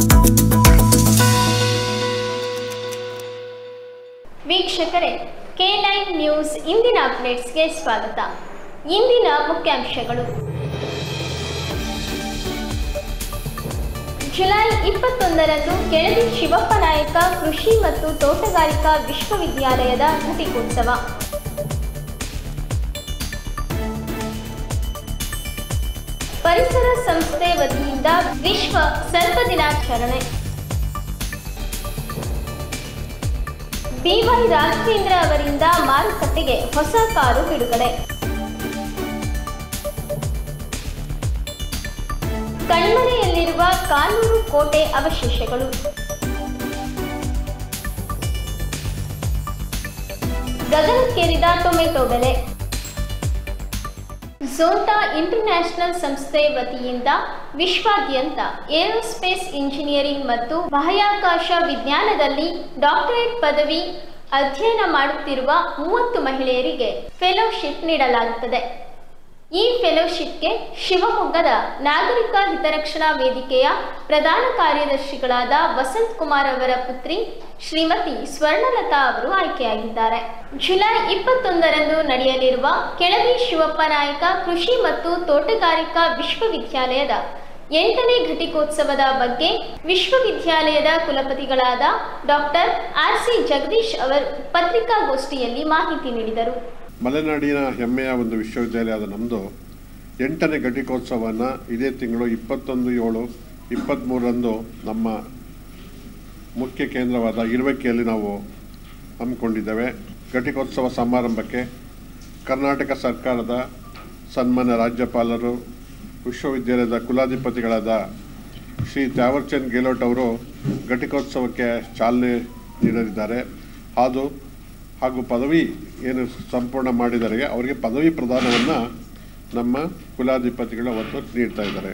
ವೀಕ್ಷಕರೇ K nine news ಇಂದಿನ ಅಪ್ಡೇಟ್ಸ್ಗೆ ಸ್ವಾಗತ ಇಂದಿನ ಮುಖ್ಯಾಂಶಗಳು ಜುಲೈ ಇಪ್ಪತ್ತೊಂದರಂದು ಕೆಳದಿ ಶಿವಪ್ಪ ನಾಯಕ ಕೃಷಿ ಮತ್ತು ತೋಟಗಾರಿಕಾ ವಿಶ್ವವಿದ್ಯಾಲಯದ ಘಟಿಕೋತ್ಸವ ಪರಿಸರ ಸಂಸ್ಥೆ ವತಿಯಿಂದ ವಿಶ್ವ ಸರ್ಪ ದಿನಾಚರಣೆ ಬಿವೈ ರಾಘವೇಂದ್ರ ಅವರಿಂದ ಮಾರುಕಟ್ಟೆಗೆ ಹೊಸ ಕಾರು ಬಿಡುಗಡೆ ಕಣ್ಮರೆಯಲ್ಲಿರುವ ಕಾನೂರು ಕೋಟೆ ಅವಶೇಷಗಳು ಗಗನಕ್ಕೇರಿದ ಟೊಮೆಟೊ ಬೆಲೆ ಝೋಟಾ ಇಂಟರ್ನ್ಯಾಷನಲ್ ಸಂಸ್ಥೆ ವತಿಯಿಂದ ವಿಶ್ವಾದ್ಯಂತ ಏರೋಸ್ಪೇಸ್ ಇಂಜಿನಿಯರಿಂಗ್ ಮತ್ತು ಬಾಹ್ಯಾಕಾಶ ವಿಜ್ಞಾನದಲ್ಲಿ ಡಾಕ್ಟರೇಟ್ ಪದವಿ ಅಧ್ಯಯನ ಮಾಡುತ್ತಿರುವ ಮೂವತ್ತು ಮಹಿಳೆಯರಿಗೆ ಫೆಲೋಶಿಪ್ ನೀಡಲಾಗುತ್ತದೆ ಈ ಫೆಲೋಶಿಪ್ಗೆ ಶಿವಮೊಗ್ಗದ ನಾಗರಿಕ ಹಿತರಕ್ಷಣಾ ವೇದಿಕೆಯ ಪ್ರಧಾನ ಕಾರ್ಯದರ್ಶಿಗಳಾದ ವಸಂತ್ ಕುಮಾರ್ ಅವರ ಪುತ್ರಿ ಶ್ರೀಮತಿ ಸ್ವರ್ಣಲತಾ ಅವರು ಆಯ್ಕೆಯಾಗಿದ್ದಾರೆ ಜುಲೈ ಇಪ್ಪತ್ತೊಂದರಂದು ನಡೆಯಲಿರುವ ಕೆಳದಿ ಶಿವಪ್ಪ ನಾಯಕ ಕೃಷಿ ಮತ್ತು ತೋಟಗಾರಿಕಾ ವಿಶ್ವವಿದ್ಯಾಲಯದ ಎಂಟನೇ ಘಟಿಕೋತ್ಸವದ ಬಗ್ಗೆ ವಿಶ್ವವಿದ್ಯಾಲಯದ ಕುಲಪತಿಗಳಾದ ಡಾಕ್ಟರ್ ಆರ್ ಸಿ ಜಗದೀಶ್ ಅವರು ಪತ್ರಿಕಾಗೋಷ್ಠಿಯಲ್ಲಿ ಮಾಹಿತಿ ನೀಡಿದರು ಮಲೆನಾಡಿನ ಹೆಮ್ಮೆಯ ಒಂದು ವಿಶ್ವವಿದ್ಯಾಲಯದ ನಮ್ಮದು ಎಂಟನೇ ಘಟಿಕೋತ್ಸವವನ್ನು ಇದೇ ತಿಂಗಳು ಇಪ್ಪತ್ತೊಂದು ಏಳು ಇಪ್ಪತ್ತ್ಮೂರರಂದು ನಮ್ಮ ಮುಖ್ಯ ಕೇಂದ್ರವಾದ ಇರುವಕ್ಕಿಯಲ್ಲಿ ನಾವು ಹಮ್ಮಿಕೊಂಡಿದ್ದೇವೆ ಘಟಿಕೋತ್ಸವ ಸಮಾರಂಭಕ್ಕೆ ಕರ್ನಾಟಕ ಸರ್ಕಾರದ ಸನ್ಮಾನ್ಯ ರಾಜ್ಯಪಾಲರು ವಿಶ್ವವಿದ್ಯಾಲಯದ ಕುಲಾಧಿಪತಿಗಳಾದ ಶ್ರೀ ತ್ಯಾವರ್ಚಂದ್ ಗೆಹ್ಲೋಟ್ ಅವರು ಘಟಿಕೋತ್ಸವಕ್ಕೆ ಚಾಲನೆ ನೀಡಲಿದ್ದಾರೆ ಹಾಗೂ ಹಾಗೂ ಪದವಿ ಏನು ಸಂಪೂರ್ಣ ಮಾಡಿದರೆ ಅವರಿಗೆ ಪದವಿ ಪ್ರದಾನವನ್ನು ನಮ್ಮ ಕುಲಾಧಿಪತಿಗಳು ಅವತ್ತು ನೀಡ್ತಾ ಇದ್ದಾರೆ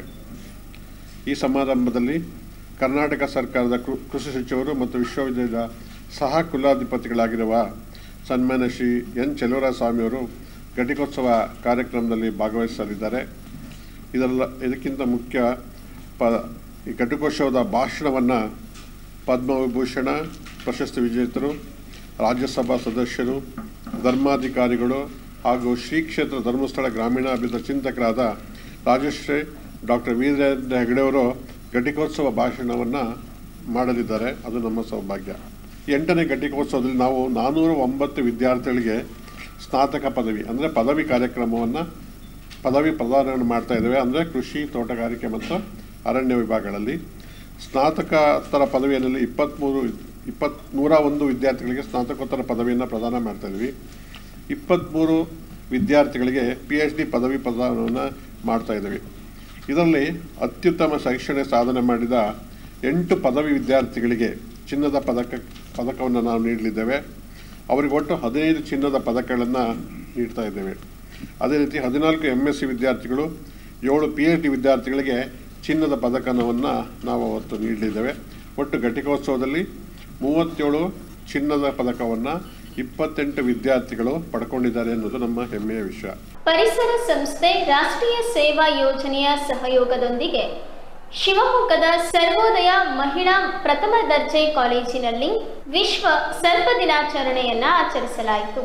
ಈ ಸಮಾರಂಭದಲ್ಲಿ ಕರ್ನಾಟಕ ಸರ್ಕಾರದ ಕೃ- ಕೃಷಿ ಸಚಿವರು ಮತ್ತು ವಿಶ್ವವಿದ್ಯಾಲಯದ ಸಹ ಕುಲಾಧಿಪತಿಗಳಾಗಿರುವ ಸನ್ಮಾನ್ಯ ಶ್ರೀ ಎನ್ ಸ್ವಾಮಿಯವರು ಘಟಿಕೋತ್ಸವ ಕಾರ್ಯಕ್ರಮದಲ್ಲಿ ಭಾಗವಹಿಸಲಿದ್ದಾರೆ ಇದೆಲ್ಲ ಇದಕ್ಕಿಂತ ಮುಖ್ಯ ಪ ಈ ಘಟಿಕೋತ್ಸವದ ಭಾಷಣವನ್ನು ಪದ್ಮವಿಭೂಷಣ ಪ್ರಶಸ್ತಿ ವಿಜೇತರು ರಾಜ್ಯಸಭಾ ಸದಸ್ಯರು ಧರ್ಮಾಧಿಕಾರಿಗಳು ಹಾಗೂ ಶ್ರೀ ಕ್ಷೇತ್ರ ಧರ್ಮಸ್ಥಳ ಗ್ರಾಮೀಣಾಭಿವೃದ್ಧಿ ಚಿಂತಕರಾದ ರಾಜಶ್ರೀ ಡಾಕ್ಟರ್ ವೀರೇಂದ್ರ ಹೆಗಡೆಯವರು ಘಟಿಕೋತ್ಸವ ಭಾಷಣವನ್ನು ಮಾಡಲಿದ್ದಾರೆ ಅದು ನಮ್ಮ ಸೌಭಾಗ್ಯ ಎಂಟನೇ ಘಟಿಕೋತ್ಸವದಲ್ಲಿ ನಾವು ನಾನ್ನೂರ ಒಂಬತ್ತು ವಿದ್ಯಾರ್ಥಿಗಳಿಗೆ ಸ್ನಾತಕ ಪದವಿ ಅಂದರೆ ಪದವಿ ಕಾರ್ಯಕ್ರಮವನ್ನು ಪದವಿ ಪ್ರದಾನವನ್ನು ಮಾಡ್ತಾ ಇದ್ದೇವೆ ಅಂದರೆ ಕೃಷಿ ತೋಟಗಾರಿಕೆ ಮತ್ತು ಅರಣ್ಯ ವಿಭಾಗಗಳಲ್ಲಿ ಸ್ನಾತಕೋತ್ತರ ಪದವಿಯಲ್ಲಿ ಇಪ್ಪತ್ತ್ಮೂರು ಇಪ್ಪತ್ತ್ ನೂರ ಒಂದು ವಿದ್ಯಾರ್ಥಿಗಳಿಗೆ ಸ್ನಾತಕೋತ್ತರ ಪದವಿಯನ್ನು ಪ್ರದಾನ ಮಾಡ್ತಾ ಇದ್ವಿ ಇಪ್ಪತ್ತ್ಮೂರು ವಿದ್ಯಾರ್ಥಿಗಳಿಗೆ ಪಿ ಎಚ್ ಡಿ ಪದವಿ ಪ್ರದಾನವನ್ನು ಮಾಡ್ತಾ ಇದ್ದೀವಿ ಇದರಲ್ಲಿ ಅತ್ಯುತ್ತಮ ಶೈಕ್ಷಣಿಕ ಸಾಧನೆ ಮಾಡಿದ ಎಂಟು ಪದವಿ ವಿದ್ಯಾರ್ಥಿಗಳಿಗೆ ಚಿನ್ನದ ಪದಕ ಪದಕವನ್ನು ನಾವು ನೀಡಲಿದ್ದೇವೆ ಅವರಿಗೆ ಒಟ್ಟು ಹದಿನೈದು ಚಿನ್ನದ ಪದಕಗಳನ್ನು ನೀಡ್ತಾ ಇದ್ದೇವೆ ಅದೇ ರೀತಿ ಹದಿನಾಲ್ಕು ಎಮ್ ಎಸ್ ಸಿ ವಿದ್ಯಾರ್ಥಿಗಳು ಏಳು ಪಿ ಎಚ್ ಡಿ ವಿದ್ಯಾರ್ಥಿಗಳಿಗೆ ಚಿನ್ನದ ಪದಕವನ್ನು ನಾವು ಅವತ್ತು ನೀಡಲಿದ್ದೇವೆ ಒಟ್ಟು ಘಟಿಕೋತ್ಸವದಲ್ಲಿ ಮೂವತ್ತೇಳು ಚಿನ್ನದ ಪದಕವನ್ನು ಇಪ್ಪತ್ತೆಂಟು ವಿದ್ಯಾರ್ಥಿಗಳು ಪಡ್ಕೊಂಡಿದ್ದಾರೆ ಅನ್ನೋದು ನಮ್ಮ ಹೆಮ್ಮೆಯ ವಿಷಯ ಪರಿಸರ ಸಂಸ್ಥೆ ರಾಷ್ಟ್ರೀಯ ಸೇವಾ ಯೋಜನೆಯ ಸಹಯೋಗದೊಂದಿಗೆ ಶಿವಮೊಗ್ಗದ ಸರ್ವೋದಯ ಮಹಿಳಾ ಪ್ರಥಮ ದರ್ಜೆ ಕಾಲೇಜಿನಲ್ಲಿ ವಿಶ್ವ ಸರ್ಪ ದಿನಾಚರಣೆಯನ್ನ ಆಚರಿಸಲಾಯಿತು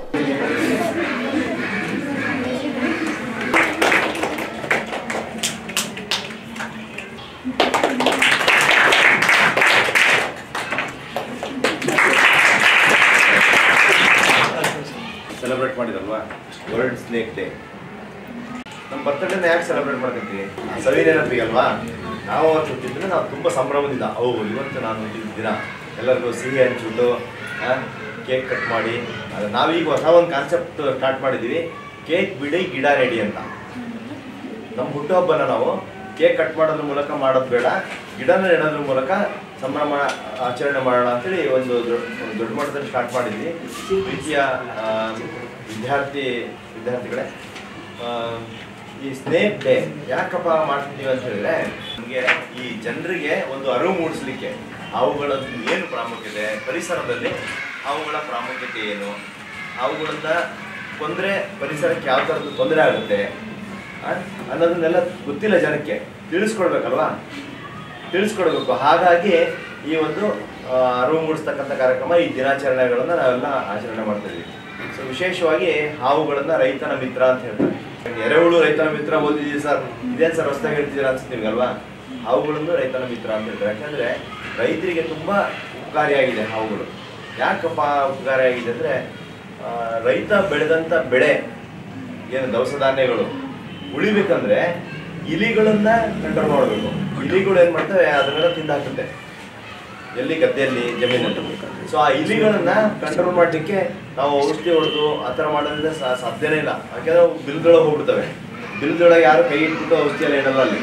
ಸೆಲೆಬ್ರೇಟ್ ಮಾಡಿದಲ್ವಾ ವರ್ಲ್ಡ್ ಸ್ನೇಕ್ ಡೇ ನಮ್ಮ ಬರ್ತಡೇನ ಯಾಕೆ ಸೆಲೆಬ್ರೇಟ್ ಮಾಡ್ಕೊತೀವಿ ಸವಿ ನೆನಪಿಗೆ ಅಲ್ವಾ ನಾವು ಅವತ್ತು ಹುಟ್ಟಿದ್ರೆ ನಾವು ತುಂಬ ಸಂಭ್ರಮದಿಂದ ಓ ಇವತ್ತು ನಾನು ಹುಟ್ಟಿದ ದಿನ ಎಲ್ಲರಿಗೂ ಸಿಹಿ ಹಂಚ್ಬಿಟ್ಟು ಕೇಕ್ ಕಟ್ ಮಾಡಿ ಅದು ನಾವೀಗ ಹೊಸ ಒಂದು ಕಾನ್ಸೆಪ್ಟ್ ಸ್ಟಾರ್ಟ್ ಮಾಡಿದ್ದೀವಿ ಕೇಕ್ ಬಿಡಿ ಗಿಡ ನೆಡಿ ಅಂತ ನಮ್ಮ ಹುಟ್ಟುಹಬ್ಬನ ನಾವು ಕೇಕ್ ಕಟ್ ಮಾಡೋದ್ರ ಮೂಲಕ ಮಾಡೋದು ಬೇಡ ಗಿಡನ ನೆಡೋದ್ರ ಮೂಲಕ ಸಂಭ್ರಮ ಆಚರಣೆ ಮಾಡೋಣ ಅಂತೇಳಿ ಒಂದು ದೊಡ್ಡ ಒಂದು ದೊಡ್ಡ ಮಟ್ಟದಲ್ಲಿ ಸ್ಟಾರ್ಟ್ ಮಾಡಿದ್ವಿ ಪ್ರೀತಿಯ ಆ, ವಿದ್ಯಾರ್ಥಿ ವಿದ್ಯಾರ್ಥಿಗಳೇ ಆ, ಈ ಸ್ನೇಕ್ ಡೇ ಯಾಕಪ್ಪ ಮಾಡ್ತಿದ್ದೀವಿ ಅಂತ ಹೇಳಿದ್ರೆ ನಮಗೆ ಈ ಜನರಿಗೆ ಒಂದು ಅರಿವು ಮೂಡಿಸ್ಲಿಕ್ಕೆ ಅವುಗಳ ಏನು ಪ್ರಾಮುಖ್ಯತೆ ಪರಿಸರದಲ್ಲಿ ಅವುಗಳ ಪ್ರಾಮುಖ್ಯತೆ ಏನು ಅವುಗಳಿಂದ ಕೊಂದರೆ ಪರಿಸರಕ್ಕೆ ಯಾವ ಥರದ್ದು ತೊಂದರೆ ಆಗುತ್ತೆ ಆ, ಅನ್ನೋದನ್ನೆಲ್ಲ ಗೊತ್ತಿಲ್ಲ ಜನಕ್ಕೆ ತಿಳಿಸ್ಕೊಡ್ಬೇಕಲ್ವಾ ತಿಳಿಸ್ಕೊಡ್ಬೇಕು ಹಾಗಾಗಿ ಈ ಒಂದು ಆ, ಅರಿವು ಮೂಡಿಸ್ತಕ್ಕಂಥ ಕಾರ್ಯಕ್ರಮ ಈ ದಿನಾಚರಣೆಗಳನ್ನ ನಾವೆಲ್ಲ ಆಚರಣೆ ಮಾಡ್ತಿದ್ವಿ ಸೊ ವಿಶೇಷವಾಗಿ ಹಾವುಗಳನ್ನ ರೈತನ ಮಿತ್ರ ಅಂತ ಹೇಳ್ತಾರೆ ಎರೆಹುಳು ರೈತನ ಮಿತ್ರ ಓದಿದೀವಿ ಸರ್ ಇದೇನ್ ಸರ್ ಹೊಸದಾಗಿ ಹೇಳ್ತಿದ್ದೀರಾ ಅನ್ಸುತ್ತೆ ನಿಮ್ಗಲ್ವಾ ಹಾವುಗಳನ್ನು ರೈತನ ಮಿತ್ರ ಅಂತ ಹೇಳ್ತಾರೆ ಯಾಕಂದ್ರೆ ರೈತರಿಗೆ ತುಂಬಾ ಉಪಕಾರಿಯಾಗಿದೆ ಹಾವುಗಳು ಯಾಕಪ್ಪ ಉಪಕಾರಿಯಾಗಿದೆ ಅಂದ್ರೆ ಆ, ರೈತ ಬೆಳೆದಂತ ಬೆಳೆ ಏನು ದವಸ ಧಾನ್ಯಗಳು ಉಳಿಬೇಕಂದ್ರೆ ಇಲಿಗಳನ್ನ ಕಂಟ್ರೋಲ್ ಮಾಡಬೇಕು ಇಲಿಗಳು ಏನ್ ಮಾಡ್ತವೆ ಅದನ್ನೆಲ್ಲ ತಿಂದಾಕುತ್ತೆ ಎಲ್ಲಿ ಗದ್ದೆಯಲ್ಲಿ ಜಮೀನಲ್ಲಿ ಸೊ ಆ ಇಲಿಗಳನ್ನ ಕಂಟ್ರೋಲ್ ಮಾಡ್ಲಿಕ್ಕೆ ನಾವು ಔಷಧಿ ಹೊಡೆದು ಆ ಥರ ಮಾಡೋದ್ರಿಂದ ಸಾ- ಸಾಧ್ಯನೇ ಇಲ್ಲ ಯಾಕಂದ್ರೆ ಅವು ಬಿಲ್ದೊಳಗೆ ಹೋಗ್ಬಿಡ್ತವೆ ಬಿಲ್ದೊಳಗೆ ಯಾರು ಕೈ ಇಟ್ಬಿಟ್ಟು ಔಷಧಿ ಎಲ್ಲ ಇಡಲ್ಲ ಅಲ್ಲಿ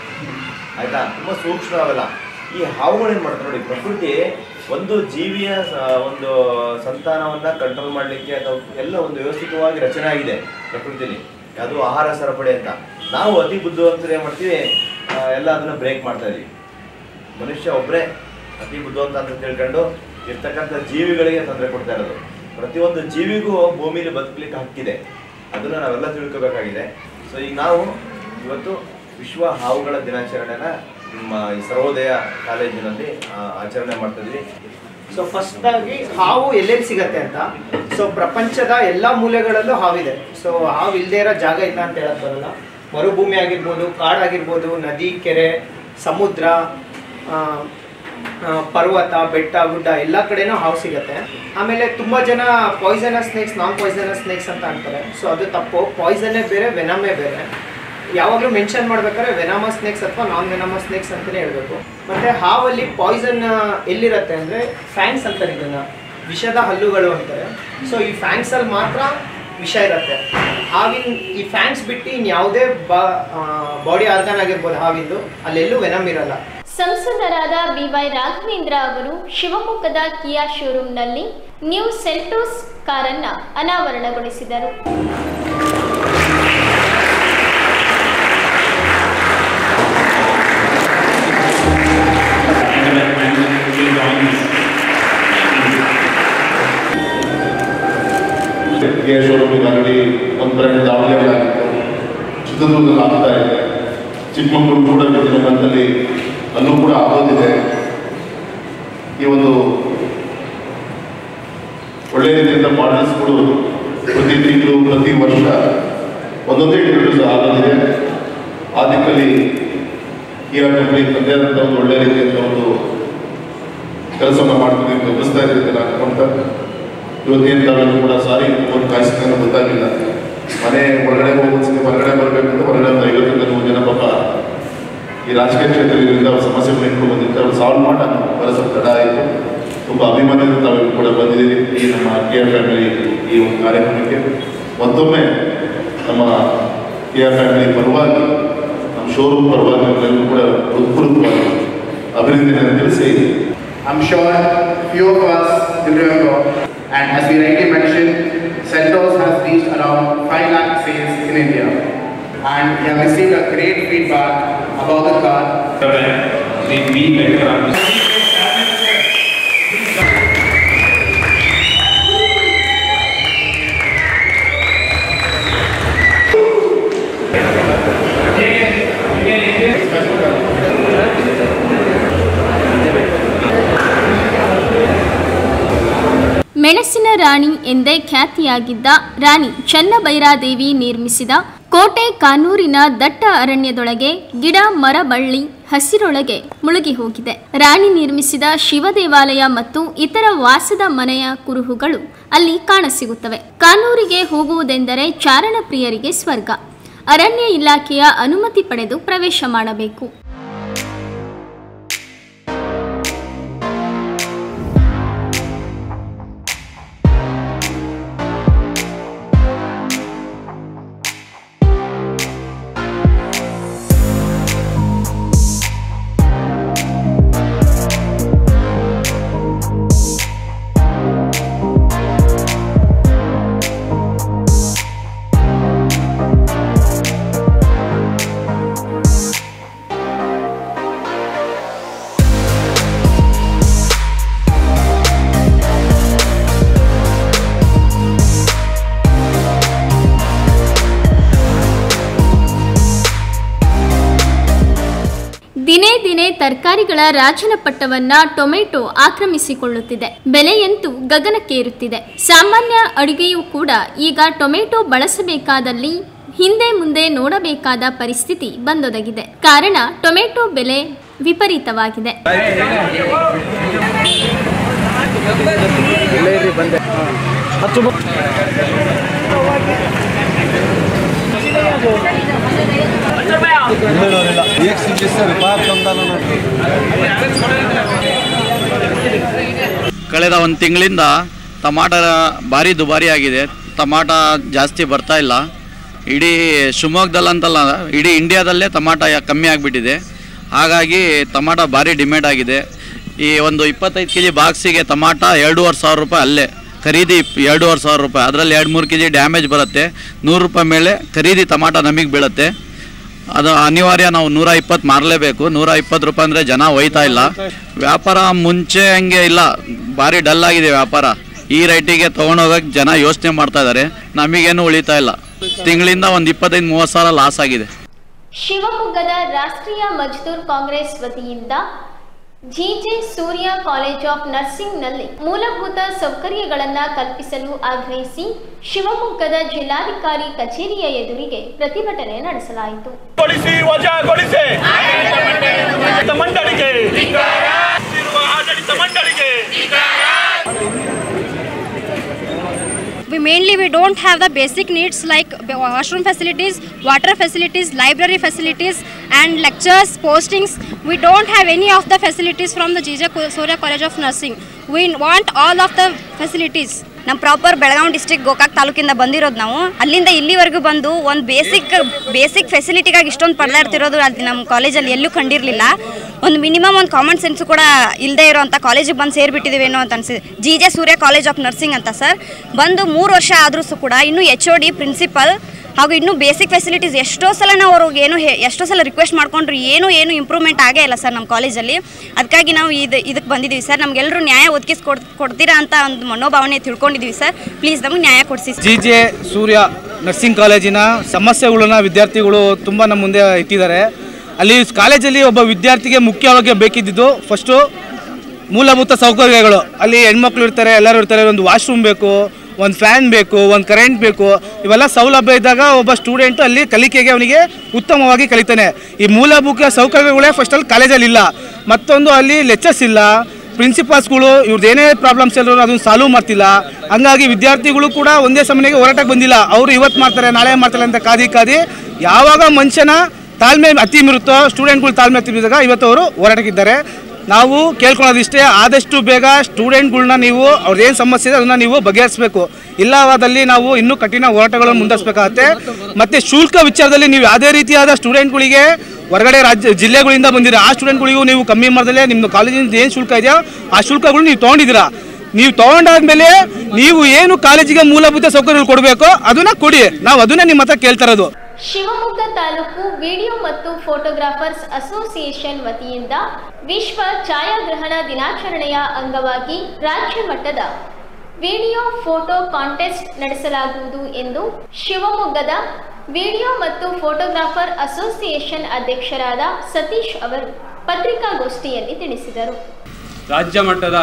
ಆಯ್ತಾ ತುಂಬಾ ಸೂಕ್ಷ್ಮ ಅವೆಲ್ಲ ಈ ಹಾವುಗಳು ಏನ್ ಮಾಡ್ತಾರೆ ನೋಡಿ ಪ್ರಕೃತಿ ಒಂದು ಜೀವಿಯ ಸ- ಒಂದು ಸಂತಾನವನ್ನ ಕಂಟ್ರೋಲ್ ಮಾಡ್ಲಿಕ್ಕೆ ಅಥವಾ ಎಲ್ಲ ಒಂದು ವ್ಯವಸ್ಥಿತವಾಗಿ ರಚನೆ ಆಗಿದೆ ಪ್ರಕೃತಿಲಿ ಅದು ಆಹಾರ ಸರಪಳಿ ಅಂತ ನಾವು ಅತಿ ಬುದ್ಧಿವಂತರು ಏನ್ ಮಾಡ್ತೀವಿ ಆ, ಎಲ್ಲ ಅದನ್ನ ಬ್ರೇಕ್ ಮಾಡ್ತಾ ಇದೀವಿ ಮನುಷ್ಯ ಒಬ್ಬರೇ ಅತಿ ಬುದ್ಧಿವಂತ ಅಂತ ತಿಳ್ಕೊಂಡು ಇರ್ತಕ್ಕಂಥ ಜೀವಿಗಳಿಗೆ ತೊಂದರೆ ಕೊಡ್ತಾ ಇರೋದು ಪ್ರತಿಯೊಂದು ಜೀವಿಗೂ ಭೂಮಿಲಿ ಬದುಕಲಿಕ್ಕೆ ಹಕ್ಕಿದೆ ಅದನ್ನ ನಾವೆಲ್ಲ ತಿಳ್ಕೊಬೇಕಾಗಿದೆ ಸೊ ಈಗ ನಾವು ಇವತ್ತು ವಿಶ್ವ ಹಾವುಗಳ ದಿನಾಚರಣೆನ ನಿಮ್ಮ ಈ ಸರ್ವೋದಯ ಕಾಲೇಜಿನಲ್ಲಿ ಆ, ಆಚರಣೆ ಮಾಡ್ತಾ ಇದ್ವಿ ಸೊ ಫಸ್ಟ್ ಆಗಿ ಹಾವು ಎಲ್ಲೆಲ್ಲಿ ಸಿಗತ್ತೆ ಅಂತ ಸೊ ಪ್ರಪಂಚದ ಎಲ್ಲಾ ಮೂಲೆಗಳಲ್ಲೂ ಹಾವಿದೆ ಸೊ ಹಾವು ಇಲ್ಲದೆ ಇರೋ ಜಾಗ ಇಲ್ಲ ಅಂತ ಹೇಳಕ್ ಬರಲ್ಲ ಮರುಭೂಮಿ ಆಗಿರ್ಬೋದು ಕಾಡಾಗಿರ್ಬೋದು ನದಿ ಕೆರೆ ಸಮುದ್ರ ಆ, ಆ, ಪರ್ವತ ಬೆಟ್ಟ ಗುಡ್ಡ ಎಲ್ಲ ಕಡೆನೂ ಹಾವು ಸಿಗತ್ತೆ ಆಮೇಲೆ ತುಂಬಾ ಜನ poisonous snakes non poisonous snakes ಅಂತ ಅಂತಾರೆ ಸೊ ಅದು ತಪ್ಪು ಪಾಯ್ಸನ್ನೇ ಬೇರೆ ವೆನಮೇ ಬೇರೆ ಯಾವಾಗಲೂ ಮೆನ್ಷನ್ ಮಾಡ್ಬೇಕಾದ್ರೆ ವೆನಾಮಸ್ ಸ್ನೇಕ್ಸ್ ಅಥವಾ ನಾನ್ ವೆನಾಮಸ್ ಸ್ನೇಕ್ಸ್ ಅಂತಾನೆ ಹೇಳ್ಬೇಕು ಮತ್ತೆ ಹಾವಲ್ಲಿ ಪಾಯ್ಸನ್ ಎಲ್ಲಿರತ್ತೆ ಅಂದ್ರೆ ಫ್ಯಾಂಕ್ಸ್ ಅಂತಾರೆ ಇದನ್ನ ವಿಷದ ಹಲ್ಲುಗಳು ಅಂತಾರೆ ಸೊ ಈ ಫ್ಯಾಂಕ್ಸ್ ಅಲ್ಲಿ ಮಾತ್ರ ವಿಷ ಇರತ್ತೆ ಹಾವಿನ ಈ ಫ್ಯಾಂಕ್ಸ್ ಬಿಟ್ಟು ಇನ್ ಯಾವುದೇ ಬಾಡಿ ಆರ್ಗನ್ ಆಗಿರ್ಬೋದು ಹಾವಿಂದು ಅಲ್ಲೆಲ್ಲೂ ವೆನಮ್ ಇರಲ್ಲ ಸಂಸದರಾದ ಬಿವೈ ರಾಘವೇಂದ್ರ ಅವರು ಶಿವಮೊಗ್ಗದ ಕಿಯಾ ಶೋರೂಮ್ನಲ್ಲಿ ನ್ಯೂ ಸೆಲ್ಟೋಸ್ ಕಾರನ್ನ ಅನಾವರಣಗೊಳಿಸಿದರು ಕೆ ಶೋರೂಮಿಗೆ ಆಲ್ರೆಡಿ ಒಂದು ಬ್ರ್ಯಾಂಡ್ ದಾವಣಗೆರೆ ಆಗಿತ್ತು ಚಿತ್ರದುರ್ಗದಲ್ಲಿ ಆಗ್ತಾ ಇದೆ ಚಿಕ್ಕಮಗಳೂರು ಕೂಡ ಕೆಲವು ಮಂತಲ್ಲಿ ಅಲ್ಲೂ ಕೂಡ ಆಗೋದಿದೆ ಈ ಒಂದು ಒಳ್ಳೆಯ ರೀತಿಯಿಂದ ಮಾಡಲ್ಸ್ಗಳು ಪ್ರತಿ ತಿಂಗಳು ಪ್ರತಿ ವರ್ಷ ಒಂದೊಂದೇ ಇಂಟ್ರೊಡ್ಯೂಸ್ ಆಗೋದಿದೆ ಆ ದಿಕ್ಕಲ್ಲಿ ಈ ಕಂಪನಿ ತಂದೆ ಆದಂಥ ಒಂದು ಒಳ್ಳೆಯ ರೀತಿಯಿಂದ ಒಂದು ಕೆಲಸವನ್ನು ಮಾಡ್ತೀನಿ ಗಮನಿಸ್ತಾ ಇದ್ದೀನಿ ಅಂತ ನಾನು ಅನ್ಕೊಂತ ಇವತ್ತೇನು ತಾವೆಲ್ಲರೂ ಕೂಡ ಸಾರಿ ಒಂದು ಕಾಯಿಸ್ಕೊಂಡು ಗೊತ್ತಾಗಿಲ್ಲ ಮನೆ ಹೊರಗಡೆ ಹೋಗೋದ್ಸತಿ ಹೊರಗಡೆ ಬರಬೇಕಂದ್ರೆ ಹೊರಗಡೆ ಒಂದು ಐವತ್ತರಿಂದ ನೂರು ಜನ ಪಾಪ ಈ ರಾಜಕೀಯ ಕ್ಷೇತ್ರದಿಂದ ಅವ್ರ ಸಮಸ್ಯೆಗಳು ಇಟ್ಕೊಂಡು ಬಂದಿರ್ತಾರೆ ಅವ್ರು ಸಾಲ್ವ್ ಮಾಡಾಕ ಬರೋ ಸ್ವಲ್ಪ ತಡ ಆಯಿತು ತುಂಬ ಅಭಿಮಾನದಿಂದ ತಾವೆಲ್ಲರೂ ಕೂಡ ಬಂದಿದ್ದೀರಿ ಈ ನಮ್ಮ ಕೆ ಆರ್ ಫ್ಯಾಮಿಲಿ ಈ ಒಂದು ಕಾರ್ಯಕ್ರಮಕ್ಕೆ ಮತ್ತೊಮ್ಮೆ ನಮ್ಮ ಕೆ ಆರ್ ಫ್ಯಾಮಿಲಿ ಪರವಾಗಿ ನಮ್ಮ ಶೋರೂಮ್ ಪರವಾಗಿ ಅವರೆಲ್ಲರೂ ಕೂಡ ಹೃತ್ಪೂರ್ವಕವಾಗಿ ಅಭಿನಂದನೆಯನ್ನು ತಿಳಿಸಿ I'm sure few of us will remember, and as we rightly mentioned, Centos has reached around 5 lakh sales in India. And we have received a great feedback about the car. they be better on ಮೆಣಸಿನ ರಾಣಿ ಎಂದೇ ಖ್ಯಾತಿಯಾಗಿದ್ದ ರಾಣಿ ಚನ್ನಬೈರಾದೇವಿ ನಿರ್ಮಿಸಿದ ಕೋಟೆ ಕಾನೂರಿನ ದಟ್ಟ ಅರಣ್ಯದೊಳಗೆ ಗಿಡ ಮರ ಬಳ್ಳಿ ಹಸಿರೊಳಗೆ ಮುಳುಗಿ ಹೋಗಿದೆ ರಾಣಿ ನಿರ್ಮಿಸಿದ ಶಿವ ದೇವಾಲಯ ಮತ್ತು ಇತರ ವಾಸದ ಮನೆಯ ಕುರುಹುಗಳು ಅಲ್ಲಿ ಕಾಣಸಿಗುತ್ತವೆ ಕಾನೂರಿಗೆ ಹೋಗುವುದೆಂದರೆ ಚಾರಣ ಪ್ರಿಯರಿಗೆ ಸ್ವರ್ಗ ಅರಣ್ಯ ಇಲಾಖೆಯ ಅನುಮತಿ ಪಡೆದು ಪ್ರವೇಶ ಮಾಡಬೇಕು ತರಕಾರಿಗಳ ರಾಜನ ಪಟ್ಟವನ್ನ ಟೊಮೆಟೊ ಆಕ್ರಮಿಸಿಕೊಳ್ಳುತ್ತಿದೆ ಬೆಲೆಯಂತೂ ಗಗನಕ್ಕೇರುತ್ತಿದೆ ಸಾಮಾನ್ಯ ಅಡುಗೆಯೂ ಕೂಡ ಈಗ ಟೊಮೆಟೊ ಬಳಸಬೇಕಾದಲ್ಲಿ ಹಿಂದೆ ಮುಂದೆ ನೋಡಬೇಕಾದ ಪರಿಸ್ಥಿತಿ ಬಂದೊದಗಿದೆ ಕಾರಣ ಟೊಮೆಟೊ ಬೆಲೆ ವಿಪರೀತವಾಗಿದೆ ಕಳೆದ ಒಂದು ತಿಂಗಳಿಂದ ಟಮಾಟ ಭಾರಿ ದುಬಾರಿ ಆಗಿದೆ ಟಮಾಟ ಜಾಸ್ತಿ ಬರ್ತಾ ಇಲ್ಲ ಇಡೀ ಶಿವಮೊಗ್ಗದಲ್ಲಂತಲ್ಲ ಇಡೀ ಇಂಡಿಯಾದಲ್ಲೇ ಟಮಾಟ ಯಾ- ಕಮ್ಮಿ ಆಗಿಬಿಟ್ಟಿದೆ ಹಾಗಾಗಿ ಟಮಾಟ ಭಾರಿ ಡಿಮ್ಯಾಂಡ್ ಆಗಿದೆ ಈ ಒಂದು ಇಪ್ಪತ್ತೈದು ಕೆ ಜಿ ಬಾಕ್ಸಿಗೆ ಟಮಾಟ ಎರಡೂವರೆ ಸಾವಿರ ರೂಪಾಯಿ ಅಲ್ಲೇ ಖರೀದಿ ಇಪ್- ಎರಡೂವರೆ ಸಾವಿರ ರೂಪಾಯಿ ಅದರಲ್ಲಿ ಎರಡು ಮೂರು ಕೆ ಜಿ ಡ್ಯಾಮೇಜ್ ಬರುತ್ತೆ ನೂರು ರೂಪಾಯಿ ಮೇಲೆ ಖರೀದಿ ಟಮಾಟ ನಮಗೆ ಬೀಳುತ್ತೆ ಅದು ಅನಿವಾರ್ಯ ನಾವು ನೂರ ಇಪ್ಪತ್ತು ಮಾರಲೇಬೇಕು ನೂರ ಇಪ್ಪತ್ತು ರೂಪಾಯಿ ಅಂದರೆ ಜನ ಒಯ್ತಾ ಇಲ್ಲ ವ್ಯಾಪಾರ ಮುಂಚೆ ಹಂಗೆ ಇಲ್ಲ ಭಾರಿ ಡಲ್ ಆಗಿದೆ ವ್ಯಾಪಾರ ಈ ರೇಟಿಗೆ ತೊಗೊಂಡೋಗಕ್ಕೆ ಜನ ಯೋಚನೆ ಮಾಡ್ತಾ ಇದ್ದಾರೆ ನಮಗೇನು ಉಳಿತಾ ಇಲ್ಲ ತಿಂಗಳಿಂದ ಒಂದು ಇಪ್ಪತ್ತೈದು ಮೂವತ್ತು ಸಾವಿರ ಲಾಸ್ ಆಗಿದೆ ಶಿವಮೊಗ್ಗದ ರಾಷ್ಟ್ರೀಯ ಮಜ್ದೂರ್ ಕಾಂಗ್ರೆಸ್ ವತಿಯಿಂದ ಜಿಜೆ ಸೂರ್ಯ ಕಾಲೇಜ್ ಆಫ್ ನರ್ಸಿಂಗ್ನಲ್ಲಿ ಮೂಲಭೂತ ಸೌಕರ್ಯಗಳನ್ನು ಕಲ್ಪಿಸಲು ಆಗ್ರಹಿಸಿ ಶಿವಮೊಗ್ಗದ ಜಿಲ್ಲಾಧಿಕಾರಿ ಕಚೇರಿಯ ಎದುರಿಗೆ ಪ್ರತಿಭಟನೆ ನಡೆಸಲಾಯಿತು ಗೊಳಿಸಿ ವಜಾಗೊಳಿಸಿ ಆಡಳಿತ ಮಂಡಳಿಗೆ ಇರುವ ಆಡಳಿತ ಮಂಡಳಿಗೆ we mainly we don't have the basic needs like b- washroom facilities water facilities library facilities and lectures postings we don't have any of the facilities from the jija Ko- surya college of nursing we want all of the facilities ನಮ್ಮ proper Belagavi district Gokak ತಾಲೂಕಿಂದ ಬಂದಿರೋದು ನಾವು ಅಲ್ಲಿಂದ ಇಲ್ಲಿವರೆಗೂ ಬಂದು ಒಂದು basic basic ಫೆಸಿಲಿಟಿಗಾಗಿ ಇಷ್ಟೊಂದು ಪರದಾಡ್ತಿರೋದು ಅಲ್ಲಿ ನಮ್ಮ ಕಾಲೇಜಲ್ಲಿ ಎಲ್ಲೂ ಕಂಡಿರಲಿಲ್ಲ ಒಂದು ಮಿನಿಮಮ್ ಒಂದು ಕಾಮನ್ ಸೆನ್ಸು ಕೂಡ ಇಲ್ಲದೆ ಇರೋವಂಥ ಕಾಲೇಜಿಗೆ ಬಂದು ಸೇರಿಬಿಟ್ಟಿದ್ದೀವೇನೋ ಅಂತ ಅನಿಸಿದೆ G J Surya college of nursing ಅಂತ ಸರ್ ಬಂದು ಮೂರು ವರ್ಷ ಆದರೂ ಕೂಡ ಇನ್ನೂ ಎಚ್ ಒ ಡಿ ಪ್ರಿನ್ಸಿಪಲ್ ಹಾಗೂ ಇನ್ನೂ ಬೇಸಿಕ್ ಫೆಸಿಲಿಟೀಸ್ ಎಷ್ಟೋ ಸಲ ನಾವು ಅವ್ರಿಗೆ ಏನು ಹೇ- ಎಷ್ಟೋ ಸಲ ರಿಕ್ವೆಸ್ಟ್ ಮಾಡ್ಕೊಂಡ್ರು ಏನು ಏನು ಇಂಪ್ರೂವ್ಮೆಂಟ್ ಆಗೇ ಇಲ್ಲ ಸರ್ ನಮ್ಮ ಕಾಲೇಜಲ್ಲಿ ಅದಕ್ಕಾಗಿ ನಾವು ಇದು ಇದಕ್ಕೆ ಬಂದಿದ್ದೀವಿ ಸರ್ ನಮಗೆಲ್ಲರೂ ನ್ಯಾಯ ಒದಗಿಸಿ ಕೊಡ್ ಕೊಡ್ತೀರಾ ಅಂತ ಒಂದು ಮನೋಭಾವನೆ ತಿಳ್ಕೊಂಡಿದ್ದೀವಿ ಸರ್ ಪ್ಲೀಸ್ ನಮಗೆ ನ್ಯಾಯ ಕೊಡಿಸಿ ಜಿ ಜೆ ಸೂರ್ಯ ನರ್ಸಿಂಗ್ ಕಾಲೇಜಿನ ಸಮಸ್ಯೆಗಳನ್ನ ವಿದ್ಯಾರ್ಥಿಗಳು ತುಂಬ ನಮ್ಮ ಮುಂದೆ ಇಟ್ಟಿದ್ದಾರೆ ಅಲ್ಲಿ ಕಾಲೇಜಲ್ಲಿ ಒಬ್ಬ ವಿದ್ಯಾರ್ಥಿಗೆ ಮುಖ್ಯವಾಗಿ ಬೇಕಿದ್ದಿದ್ದು ಫಸ್ಟು ಮೂಲಭೂತ ಸೌಕರ್ಯಗಳು ಅಲ್ಲಿ ಹೆಣ್ಮಕ್ಳು ಇರ್ತಾರೆ ಎಲ್ಲರೂ ಇರ್ತಾರೆ ಒಂದು ವಾಶ್ರೂಮ್ ಬೇಕು ಒಂದು ಫ್ಯಾನ್ ಬೇಕು ಒಂದು ಕರೆಂಟ್ ಬೇಕು ಇವೆಲ್ಲ ಸೌಲಭ್ಯ ಇದ್ದಾಗ ಒಬ್ಬ ಸ್ಟೂಡೆಂಟು ಅಲ್ಲಿ ಕಲಿಕೆಗೆ ಅವನಿಗೆ ಉತ್ತಮವಾಗಿ ಕಲಿತಾನೆ ಈ ಮೂಲಭೂತ ಸೌಕರ್ಯಗಳೇ ಫಸ್ಟ್ ಅಲ್ಲಿ ಕಾಲೇಜಲ್ಲಿ ಇಲ್ಲ ಮತ್ತೊಂದು ಅಲ್ಲಿ ಲೆಕ್ಚರ್ಸ್ ಇಲ್ಲ ಪ್ರಿನ್ಸಿಪಾಲ್ಸ್ಗಳು ಇವ್ರದ್ದು ಏನೇ ಪ್ರಾಬ್ಲಮ್ಸ್ ಎಲ್ಲರೂ ಅದನ್ನು ಸಾಲ್ವ್ ಮಾಡ್ತಿಲ್ಲ ಹಂಗಾಗಿ ವಿದ್ಯಾರ್ಥಿಗಳು ಕೂಡ ಒಂದೇ ಸಮಯಕ್ಕೆ ಹೋರಾಟಕ್ಕೆ ಬಂದಿಲ್ಲ ಅವರು ಇವತ್ತು ಮಾಡ್ತಾರೆ ನಾಳೆ ಮಾಡ್ತಾರೆ ಅಂತ ಕಾದಿ ಕಾದಿ ಯಾವಾಗ ಮನುಷ್ಯನ ತಾಳ್ಮೆ ಅತಿ ಮೀರುತ್ತೋ ಸ್ಟೂಡೆಂಟ್ಗಳು ತಾಳ್ಮೆ ಅತಿ ಮೀರಿದಾಗ ಇವತ್ತು ಅವರು ಹೋರಾಟಕ್ಕಿದ್ದಾರೆ ನಾವು ಕೇಳ್ಕೊಳ್ಳೋದಿಷ್ಟೇ ಆದಷ್ಟು ಬೇಗ ಸ್ಟೂಡೆಂಟ್ಗಳ್ನ ನೀವು ಅವ್ರದ್ದೇನು ಸಮಸ್ಯೆ ಇದೆ ಅದನ್ನು ನೀವು ಬಗೆಹರಿಸಬೇಕು ಇಲ್ಲವಾದಲ್ಲಿ ನಾವು ಇನ್ನೂ ಕಠಿಣ ಹೋರಾಟಗಳನ್ನು ಮುಂದುವರಿಸಬೇಕಾಗತ್ತೆ ಮತ್ತು ಶುಲ್ಕ ವಿಚಾರದಲ್ಲಿ ನೀವು ಯಾವುದೇ ರೀತಿಯಾದ ಸ್ಟೂಡೆಂಟ್ಗಳಿಗೆ ಹೊರಗಡೆ ರಾಜ್ಯ ಜಿಲ್ಲೆಗಳಿಂದ ಬಂದಿರೋ ಆ ಸ್ಟೂಡೆಂಟ್ಗಳಿಗೂ ನೀವು ಕಮ್ಮಿ ಮಾಡ್ದಲೇ ನಿಮ್ಮ ಕಾಲೇಜಿಂದ ಏನು ಶುಲ್ಕ ಇದೆಯೋ ಆ ಶುಲ್ಕಗಳು ನೀವು ತೊಗೊಂಡಿದ್ದೀರಾ ನೀವು ತೊಗೊಂಡಾದ್ಮೇಲೆ ನೀವು ಏನು ಕಾಲೇಜಿಗೆ ಮೂಲಭೂತ ಸೌಕರ್ಯಗಳು ಕೊಡಬೇಕೋ ಅದನ್ನ ಕೊಡಿ ನಾವು ಅದನ್ನ ನಿಮ್ಮ ಹತ್ರ ಕೇಳ್ತಾ ಇರೋದು ಶಿವಮೊಗ್ಗ ತಾಲೂಕು ವಿಡಿಯೋ ಮತ್ತು ಫೋಟೋಗ್ರಾಫರ್ಸ್ ಅಸೋಸಿಯೇಷನ್ ವತಿಯಿಂದ ವಿಶ್ವ ಛಾಯಾಗ್ರಹಣ ದಿನಾಚರಣೆಯ ಅಂಗವಾಗಿ ರಾಜ್ಯ ಮಟ್ಟದ ವಿಡಿಯೋ ಫೋಟೋ ಕಾಂಟೆಸ್ಟ್ ನಡೆಸಲಾಗುವುದು ಎಂದು ಶಿವಮೊಗ್ಗದ ವಿಡಿಯೋ ಮತ್ತು ಫೋಟೋಗ್ರಾಫರ್ ಅಸೋಸಿಯೇಷನ್ ಅಧ್ಯಕ್ಷರಾದ ಸತೀಶ್ ಅವರು ಪತ್ರಿಕಾಗೋಷ್ಠಿಯಲ್ಲಿ ತಿಳಿಸಿದರು ರಾಜ್ಯ ಮಟ್ಟದ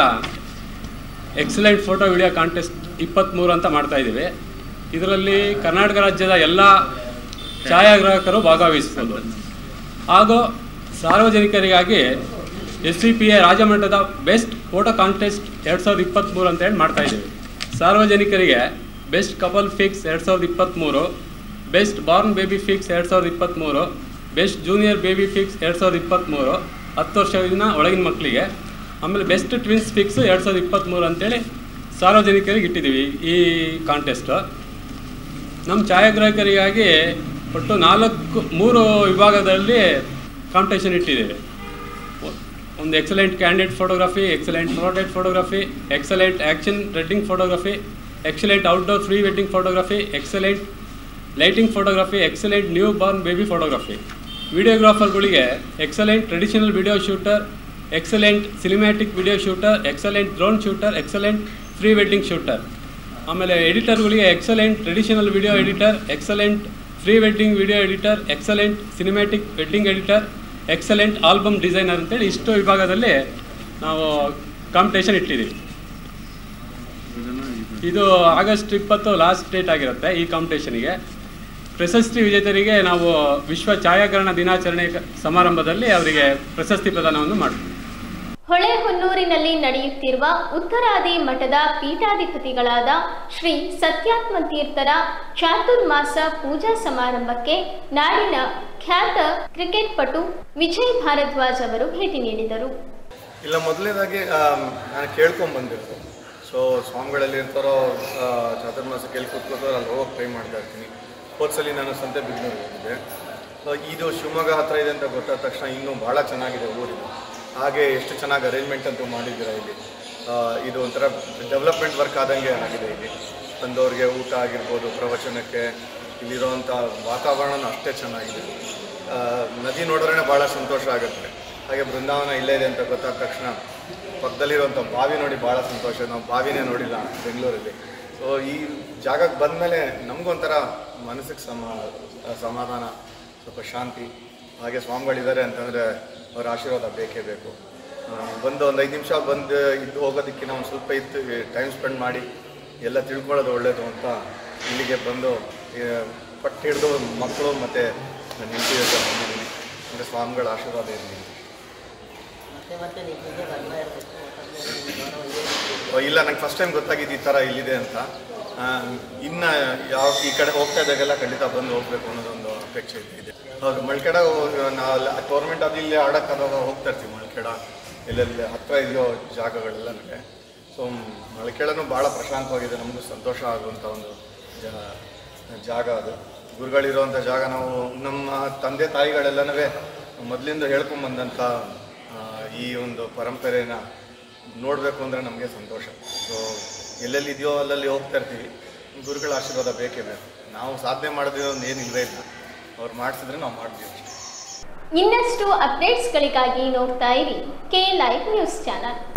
ಎಕ್ಸಲೆಂಟ್ ಫೋಟೋ ವಿಡಿಯೋ ಕಾಂಟೆಸ್ಟ್ ಇಪ್ಪತ್ತ್ಮೂರು ಅಂತ ಮಾಡ್ತಾ ಇದ್ದೀವಿ ಇದರಲ್ಲಿ ಕರ್ನಾಟಕ ರಾಜ್ಯದ ಎಲ್ಲ ಛಾಯಾಗ್ರಾಹಕರು ಭಾಗವಹಿಸ್ಬೋದು ಹಾಗೂ ಸಾರ್ವಜನಿಕರಿಗಾಗಿ ಎಸ್ ಸಿ ಪಿ ಎ ರಾಜ್ಯ ಮಟ್ಟದ ಬೆಸ್ಟ್ ಫೋಟೋ ಕಾಂಟೆಸ್ಟ್ ಎರಡು ಸಾವಿರದ ಇಪ್ಪತ್ತ್ಮೂರು ಅಂತ ಹೇಳಿ ಮಾಡ್ತಾ ಇದ್ದೀವಿ ಸಾರ್ವಜನಿಕರಿಗೆ ಬೆಸ್ಟ್ ಕಪಲ್ ಫಿಕ್ಸ್ ಎರಡು ಸಾವಿರದ ಇಪ್ಪತ್ತ್ಮೂರು ಬೆಸ್ಟ್ ಬಾರ್ನ್ ಬೇಬಿ ಫಿಕ್ಸ್ ಎರಡು ಸಾವಿರದ ಇಪ್ಪತ್ತ್ಮೂರು ಬೆಸ್ಟ್ ಜೂನಿಯರ್ ಬೇಬಿ ಫಿಕ್ಸ್ ಎರಡು ಸಾವಿರದ ಇಪ್ಪತ್ತ್ಮೂರು ಹತ್ತು ವರ್ಷದಿಂದ ಒಳಗಿನ ಮಕ್ಕಳಿಗೆ ಆಮೇಲೆ ಬೆಸ್ಟ್ ಟ್ವಿನ್ಸ್ ಫಿಕ್ಸ್ ಎರಡು ಸಾವಿರದ ಇಪ್ಪತ್ತ್ಮೂರು ಅಂತೇಳಿ ಸಾರ್ವಜನಿಕರಿಗೆ ಇಟ್ಟಿದ್ದೀವಿ ಈ ಕಾಂಟೆಸ್ಟು ನಮ್ಮ ಛಾಯಾಗ್ರಾಹಕರಿಗಾಗಿ ಒಟ್ಟು ನಾಲ್ಕು ಮೂರು ವಿಭಾಗದಲ್ಲಿ ಕಾಂಪಿಟೇಷನ್ ಇಟ್ಟಿದ್ದೇವೆ ಒಂದು excellent candidate photography excellent portrait photography excellent action reading photography excellent outdoor pre wedding photography excellent lighting photography excellent newborn baby photography ವಿಡಿಯೋಗ್ರಾಫರ್ಗಳಿಗೆ excellent traditional video shooter excellent cinematic video shooter excellent drone shooter excellent pre wedding shooter ಆಮೇಲೆ ಎಡಿಟರ್ಗಳಿಗೆ excellent traditional video editor excellent pre wedding video editor excellent cinematic wedding editor excellent album designer ಅಂತೇಳಿ ಇಷ್ಟು ವಿಭಾಗದಲ್ಲಿ ನಾವು competition ಇಟ್ಟಿದ್ದೀವಿ ಇದು August ಇಪ್ಪತ್ತು last date ಆಗಿರುತ್ತೆ ಈ ಕಾಂಪಿಟೇಷನಿಗೆ ಪ್ರಶಸ್ತಿ ವಿಜೇತರಿಗೆ ನಾವು ವಿಶ್ವ ಛಾಯಾಗ್ರಹಣ ದಿನಾಚರಣೆ ಕ- ಸಮಾರಂಭದಲ್ಲಿ ಅವರಿಗೆ ಪ್ರಶಸ್ತಿ ಪ್ರದಾನವನ್ನು ಮಾಡ್ತೀವಿ ಹೊಳೆಹೊನ್ನೂರಿನಲ್ಲಿ ನಡೆಯುತ್ತಿರುವ ಉತ್ತರಾದಿ ಮಠದ ಪೀಠಾಧಿಪತಿಗಳಾದ ಶ್ರೀ ಸತ್ಯಾತ್ಮ ತೀರ್ಥರ ಚಾತುರ್ಮಾಸ ಪೂಜಾ ಸಮಾರಂಭಕ್ಕೆ ನಾಡಿನ ಖ್ಯಾತ ಕ್ರಿಕೆಟ್ ಪಟು ವಿಜಯ್ ಭಾರದ್ವಾಜ್ ಅವರು ಭೇಟಿ ನೀಡಿದರು ಇಲ್ಲ ಮೊದಲನೇದಾಗಿ ನಾನು ಕೇಳ್ಕೊಂಡ್ ಬಂದಿರೋದು ಸೊ ಸ್ವಾಮಿಗಳಲ್ಲಿ ಇರ್ತಾರೋ ಆ, ಚಾತುರ್ಮಾಸಕ್ಕೆ ಎಲ್ಲಿ ಕೂತ್ಕೋತಾರೋ ಅಲ್ಲಿ ಹೋಗಕ್ಕೆ ಟ್ರೈ ಮಾಡ್ತಾ ಇರ್ತೀನಿ ಹೋದ್ಸಲಿ ನಾನು ಸಂತೆ ಬಿಗ್ನೂರು ಹೋಗಿದ್ದೆ ಸೊ ಇದು ಶಿವಮೊಗ್ಗ ಹತ್ರ ಇದೆ ಅಂತ ಗೊತ್ತಾದ ತಕ್ಷಣ ಇನ್ನೂ ಭಾಳ ಚೆನ್ನಾಗಿದೆ ಊರಿದು ಹಾಗೆ ಎಷ್ಟು ಚೆನ್ನಾಗಿ ಅರೇಂಜ್ಮೆಂಟ್ ಅಂತೂ ಮಾಡಿದ್ದೀರಾ ಇಲ್ಲಿ ಆ, ಇದು ಒಂಥರ ಡೆವಲಪ್ಮೆಂಟ್ ವರ್ಕ್ ಆದಂಗೆ ಆಗಿದೆ ಇಲ್ಲಿ ಬಂದವ್ರಿಗೆ ಊಟ ಆಗಿರ್ಬೋದು ಪ್ರವಚನಕ್ಕೆ ಇಲ್ಲಿರೋವಂಥ ವಾತಾವರಣನೂ ಅಷ್ಟೇ ಚೆನ್ನಾಗಿದೆ ಆ, ನದಿ ನೋಡಿದ್ರೆ ಭಾಳ ಸಂತೋಷ ಆಗುತ್ತೆ ಹಾಗೆ ಬೃಂದಾವನ ಇಲ್ಲೇ ಇದೆ ಅಂತ ಗೊತ್ತಾದ ತಕ್ಷಣ ಪಕ್ಕದಲ್ಲಿರುವಂಥ ಬಾವಿ ನೋಡಿ ಭಾಳ ಸಂತೋಷ ನಾವು ಬಾವಿನೇ ನೋಡಿಲ್ಲ ಬೆಂಗಳೂರಲ್ಲಿ ಸೊ ಈ ಜಾಗಕ್ಕೆ ಬಂದಮೇಲೆ ನಮಗೊಂಥರ ಮನಸ್ಸಿಗೆ ಸಮ ಸಮಾಧಾನ ಸ್ವಲ್ಪ ಶಾಂತಿ ಹಾಗೆ ಸ್ವಾಮಿಗಳಿದ್ದಾರೆ ಅಂತಂದರೆ ಅವ್ರ ಆಶೀರ್ವಾದ ಬೇಕೇ ಬೇಕು ಆ, ಬಂದು ಒಂದು ಐದು ನಿಮಿಷ ಬಂದು ಇದ್ದು ಹೋಗೋದಕ್ಕಿಂತ ಒಂದು ಸ್ವಲ್ಪ ಇತ್ತು ಟೈಮ್ ಸ್ಪೆಂಡ್ ಮಾಡಿ ಎಲ್ಲ ತಿಳ್ಕೊಳ್ಳೋದು ಒಳ್ಳೆಯದು ಅಂತ ಇಲ್ಲಿಗೆ ಬಂದು ಆ, ಪಟ್ಟು ಹಿಡಿದು ಮಕ್ಕಳು ಮತ್ತು ನನ್ನ ಹೆಂಡತಿ ಜೊತೆ ಬಂದಿದ್ದೀನಿ ಅಂದರೆ ಸ್ವಾಮಿಗಳ ಆಶೀರ್ವಾದ ಇರಲಿ ಓ, ಇಲ್ಲ ನಂಗೆ ಫಸ್ಟ್ ಟೈಮ್ ಗೊತ್ತಾಗಿದ್ದು ಈ ಥರ ಇಲ್ಲಿದೆ ಅಂತ ಆ, ಇನ್ನು ಯಾವ ಈ ಕಡೆ ಹೋಗ್ತಾ ಇದ್ದಾಗೆಲ್ಲ ಖಂಡಿತ ಬಂದು ಹೋಗ್ಬೇಕು ಅನ್ನೋದೊಂದು ಅಪೇಕ್ಷೆ ಇದೆ ಹೌದು ಮಳ್ಕೆಡ ನಾವು ಟೂರ್ನಮೆಂಟ್ ಅದು ಇಲ್ಲಿ ಆಡೋಕ್ಕಾದಾಗ ಹೋಗ್ತಾ ಇರ್ತೀವಿ ಮಳ್ಕೆಡ ಎಲ್ಲೆಲ್ಲಿ ಹತ್ತಿರ ಇದೆಯೋ ಜಾಗಗಳೆಲ್ಲ ನನಗೆ ಸೊ ಮಳ್ಕೆಡನೂ ಭಾಳ ಪ್ರಶಾಂತವಾಗಿದೆ ನಮಗೂ ಸಂತೋಷ ಆಗುವಂಥ ಒಂದು ಜಾ- ಜಾಗ ಅದು ಗುರುಗಳಿರುವಂಥ ಜಾಗ ನಾವು ನಮ್ಮ ತಂದೆ ತಾಯಿಗಳೆಲ್ಲನೂ ಮೊದಲಿಂದ ಹೇಳ್ಕೊಂಬಂದಂಥ ಆ, ಈ ಒಂದು ಪರಂಪರೆನ ನೋಡಬೇಕು ಅಂದರೆ ನಮಗೆ ಸಂತೋಷ ಸೊ ಎಲ್ಲೆಲ್ಲಿ ಇದೆಯೋ ಅಲ್ಲಲ್ಲಿ ಹೋಗ್ತಾ ಇರ್ತೀವಿ ಗುರುಗಳ ಆಶೀರ್ವಾದ ಬೇಕೇ ಬೇಕು ನಾವು ಸಾಧನೆ ಮಾಡಿದ್ರೆ ಒಂದು ಏನು ಇಲ್ಲವೇ ಇಲ್ಲ ಅವ್ರು ಮಾಡಿಸಿದ್ರೆ ನಾವು ಮಾಡ್ತೀವಿ ಅಷ್ಟೇ ಇನ್ನಷ್ಟು ಅಪ್ಡೇಟ್ಸ್ಗಳಿಗಾಗಿ ನೋಡ್ತಾ ಇರಿ ಕೆ ಲೈವ್ ನ್ಯೂಸ್ ಚಾನಲ್